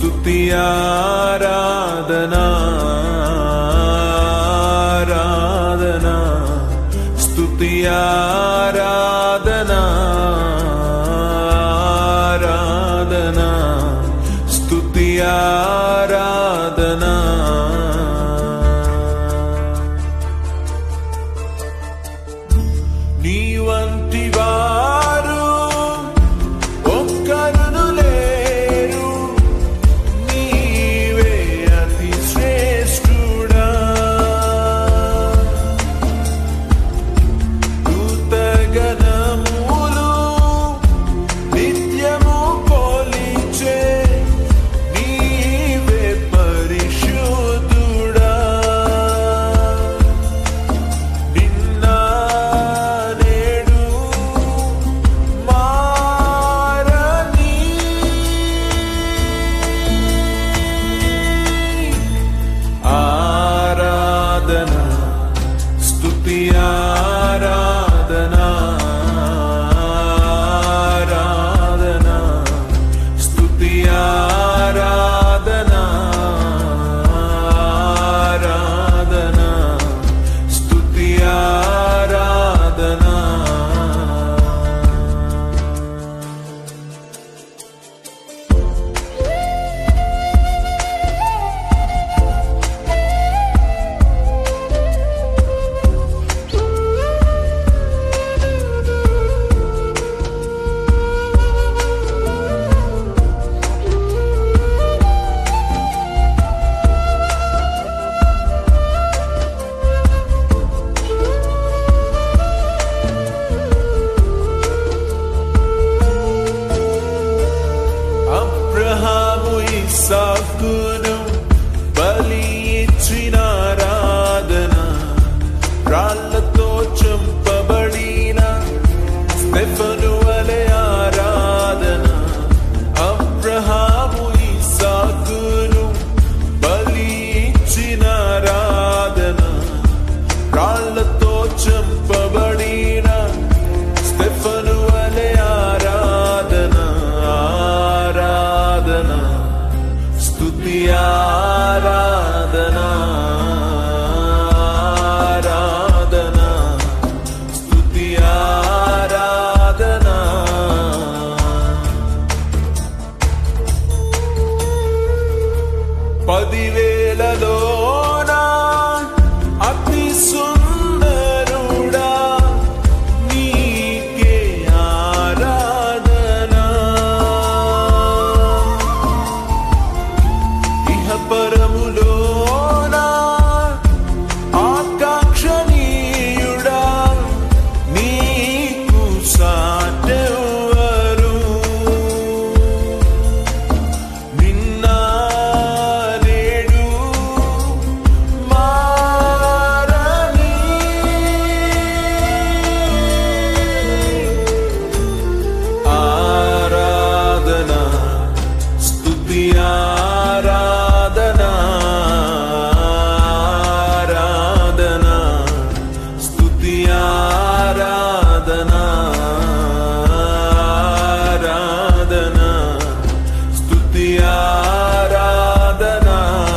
స్తుతి ఆరాధనా ఆరాధనా స్తుతి ఆరాధనా ఆరాధనా స్తుతి ఆరాధనా నీ వంటి వారు ఒక్కరును లేరు నీవే అతి శ్రేష్ఠుడా దూతగణములు నిత్యము కొలిచే నీవే పరిశుద్ధుడా నిన్న నేడు మారని ఆరాధన స్తుతి ఆరాధన ఆరాధన స్తుతి ఆరాధన ఆరాధన స్తుతి ఆరాధన అబ్రహాము ఇస్సాకును బలి ఇచ్చిన ఆరాధన రాళ్లతో చంపబడిన స్టెఫను వలె ఆరాధన అబ్రహాము ఇస్సాకును బలి ఇచ్చిన ఆరాధన రాళ్లతో చంపబడిన స్టెఫను వలె ఆరాధన ఆరాధన స్తుతి ఆరాధన ఆరాధన స్తుతి ఆరాధన పదివేలలోన అతి సుందరుడా నీకే ఆరాధన ఇహ పరములోన ఆకాంక్షణీయుడా నీకు సాటెవరు నిన్న నేడు మారని ఆరాధన స్తుతి ఆరాధన ఆరాధన స్తుతి ఆరాధన ఆరాధన స్తుతి ఆరాధన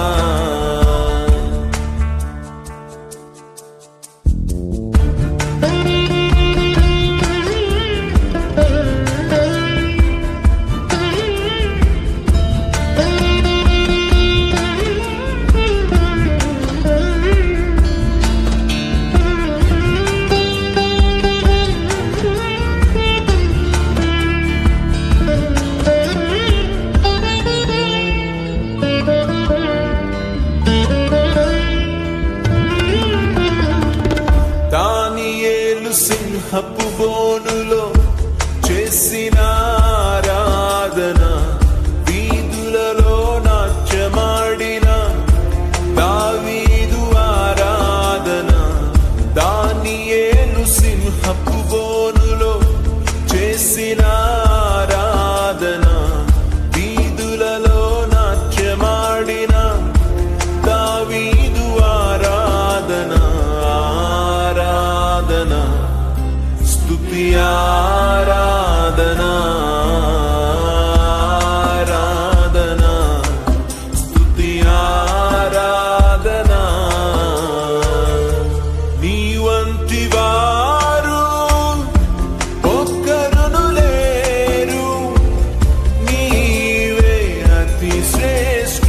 దానియేలు సింహపు బోనులో చేసిన ఆరాధన వీధులలో నాట్యమాడిన దావీదు ఆరాధన దానియేలు సింహపు బోనులో చేసిన ఆరాధన వీధులలో నాట్యమాడిన దావీదు ఆరాధన ఆరాధన స్తుతి శ్రేష్ఠ